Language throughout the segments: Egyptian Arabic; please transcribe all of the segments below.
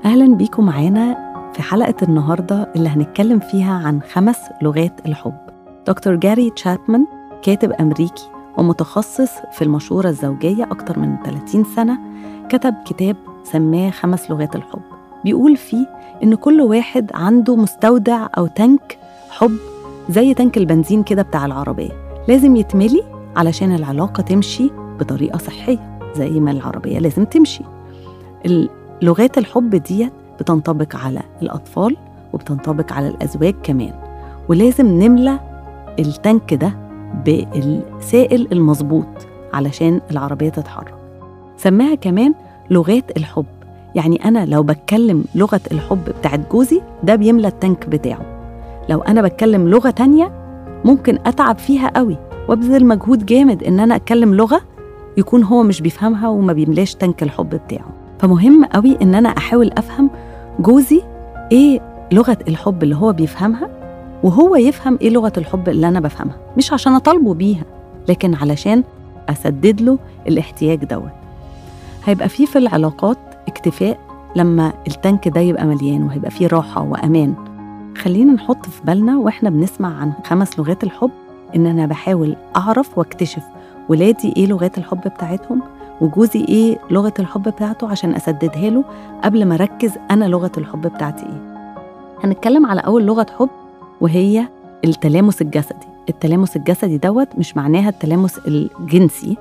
أهلا بيكم معانا في حلقة النهاردة اللي هنتكلم فيها عن خمس لغات الحب دكتور جاري تشابمان كاتب أمريكي ومتخصص في المشورة الزوجية أكتر من 30 سنة كتب كتاب سماه خمس لغات الحب بيقول فيه إن كل واحد عنده مستودع أو تانك حب زي تانك البنزين كده بتاع العربية لازم يتملي علشان العلاقة تمشي بطريقة صحية زي ما العربية لازم تمشي لغات الحب ديت بتنطبق على الأطفال وبتنطبق على الأزواج كمان ولازم نملى التانك ده بالسائل المظبوط علشان العربية تتحرك سماها كمان لغات الحب يعني أنا لو بتكلم لغة الحب بتاعت جوزي ده بيملى التانك بتاعه لو أنا بتكلم لغة تانية ممكن أتعب فيها قوي وابذل مجهود جامد إن أنا أتكلم لغة يكون هو مش بيفهمها وما بيملاش تانك الحب بتاعه فمهم قوي إن أنا أحاول أفهم جوزي إيه لغة الحب اللي هو بيفهمها وهو يفهم إيه لغة الحب اللي أنا بفهمها مش عشان أطالبه بيها لكن علشان أسدد له الاحتياج دوت هيبقى فيه في العلاقات اكتفاء لما التانك ده يبقى مليان وهيبقى فيه راحة وأمان خلينا نحط في بالنا وإحنا بنسمع عن خمس لغات الحب إن أنا بحاول أعرف واكتشف ولادي إيه لغات الحب بتاعتهم وجوزي إيه لغة الحب بتاعته عشان أسددها له قبل ما أركز أنا لغة الحب بتاعتي إيه هنتكلم على أول لغة حب وهي التلامس الجسدي التلامس الجسدي دوت مش معناها التلامس الجنسي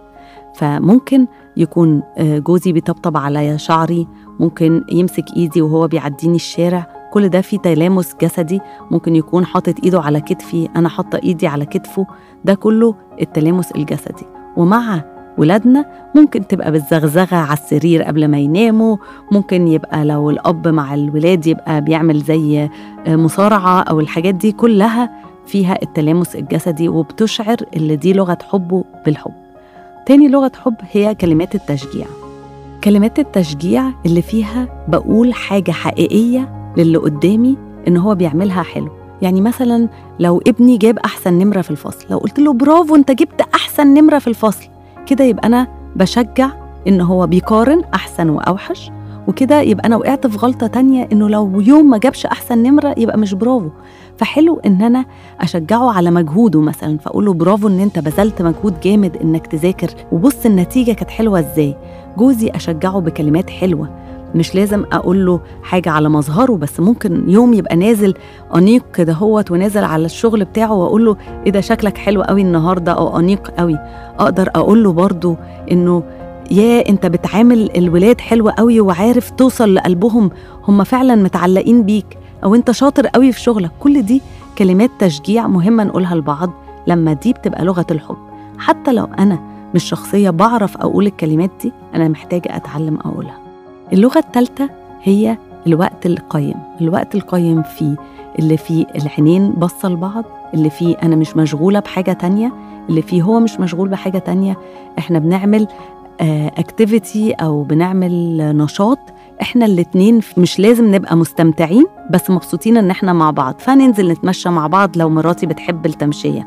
فممكن يكون جوزي بيطبطب على شعري ممكن يمسك ايدي وهو بيعديني الشارع كل ده فيه تلامس جسدي ممكن يكون حاطط ايده على كتفي انا حاطه ايدي على كتفه ده كله التلامس الجسدي ومع ولادنا ممكن تبقى بالزغزغة على السرير قبل ما يناموا ممكن يبقى لو الأب مع الولاد يبقى بيعمل زي مصارعة أو الحاجات دي كلها فيها التلامس الجسدي وبتشعر اللي دي لغة حبه بالحب تاني لغة حب هي كلمات التشجيع كلمات التشجيع اللي فيها بقول حاجة حقيقية للي قدامي إن هو بيعملها حلو يعني مثلا لو ابني جاب أحسن نمرة في الفصل لو قلت له برافو أنت جبت أحسن نمرة في الفصل كده يبقى أنا بشجع إن هو بيقارن أحسن وأوحش وكده يبقى أنا وقعت في غلطة تانية إنه لو يوم ما جابش أحسن نمرة يبقى مش برافو فحلو إن أنا أشجعه على مجهوده مثلا فأقول له برافو إن أنت بذلت مجهود جامد إنك تذاكر وبص النتيجة كانت حلوة إزاي جوزي أشجعه بكلمات حلوة مش لازم اقول له حاجه على مظهره بس ممكن يوم يبقى نازل انيق كده هوت ونازل على الشغل بتاعه واقول له ايه ده شكلك حلو قوي النهارده او انيق قوي اقدر اقول له برضه انه يا انت بتعامل الولاد حلوة قوي وعارف توصل لقلبهم هم فعلا متعلقين بيك او انت شاطر قوي في شغلك كل دي كلمات تشجيع مهمة نقولها لبعض لما دي بتبقى لغة الحب حتى لو انا مش شخصية بعرف اقول الكلمات دي انا محتاجة اتعلم اقولها اللغة الثالثة هي الوقت القيم الوقت القيم فيه اللي فيه العينين باصة لبعض اللي فيه أنا مش مشغولة بحاجة تانية اللي فيه هو مش مشغول بحاجة تانية إحنا بنعمل اكتيفيتي أو بنعمل نشاط إحنا الاتنين مش لازم نبقى مستمتعين بس مبسوطين إن إحنا مع بعض فننزل نتمشى مع بعض لو مراتي بتحب التمشية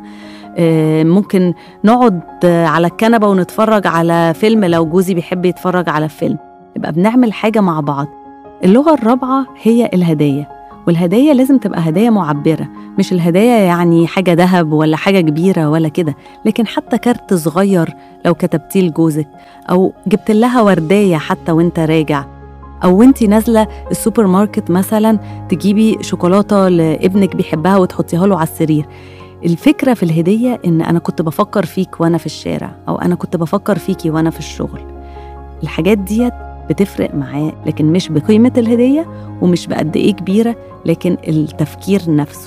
ممكن نقعد على الكنبة ونتفرج على فيلم لو جوزي بيحب يتفرج على فيلم يبقى بنعمل حاجة مع بعض اللغة الرابعة هي الهدايا والهدايا لازم تبقى هدايا معبرة مش الهدايا يعني حاجة ذهب ولا حاجة كبيرة ولا كده لكن حتى كارت صغير لو كتبتيه لجوزك أو جبت لها ورداية حتى وانت راجع أو وانت نازلة السوبر ماركت مثلا تجيبي شوكولاتة لابنك بيحبها وتحطيها له على السرير الفكرة في الهدية إن أنا كنت بفكر فيك وأنا في الشارع أو أنا كنت بفكر فيكي وأنا في الشغل الحاجات ديت بتفرق معاه لكن مش بقيمة الهدية ومش بقد إيه كبيرة لكن التفكير نفسه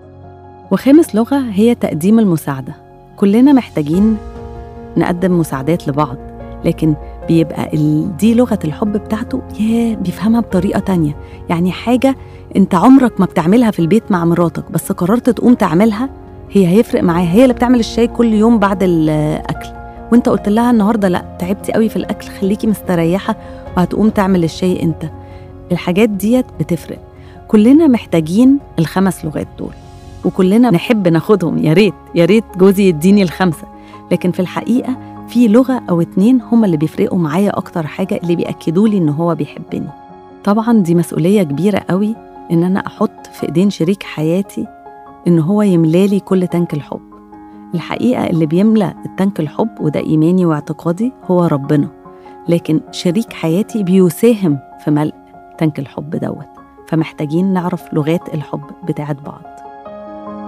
وخامس لغة هي تقديم المساعدة كلنا محتاجين نقدم مساعدات لبعض لكن بيبقى دي لغة الحب بتاعته ياه بيفهمها بطريقة تانية يعني حاجة انت عمرك ما بتعملها في البيت مع مراتك بس قررت تقوم تعملها هي هيفرق معاها هي اللي بتعمل الشاي كل يوم بعد الأكل وانت قلت لها النهارده لا تعبتي قوي في الاكل خليكي مستريحه وهتقوم تعمل الشاي انت الحاجات ديت بتفرق كلنا محتاجين الخمس لغات دول وكلنا نحب ناخدهم يا ريت يا ريت جوزي يديني الخمسه لكن في الحقيقه في لغه او اتنين هما اللي بيفرقوا معايا اكتر حاجه اللي بياكدوا لي ان هو بيحبني طبعا دي مسؤولية كبيرة قوي إن أنا أحط في إيدين شريك حياتي إن هو يملالي كل تانك الحب الحقيقة اللي بيملى التانك الحب وده إيماني واعتقادي هو ربنا لكن شريك حياتي بيساهم في ملء تانك الحب دوت فمحتاجين نعرف لغات الحب بتاعت بعض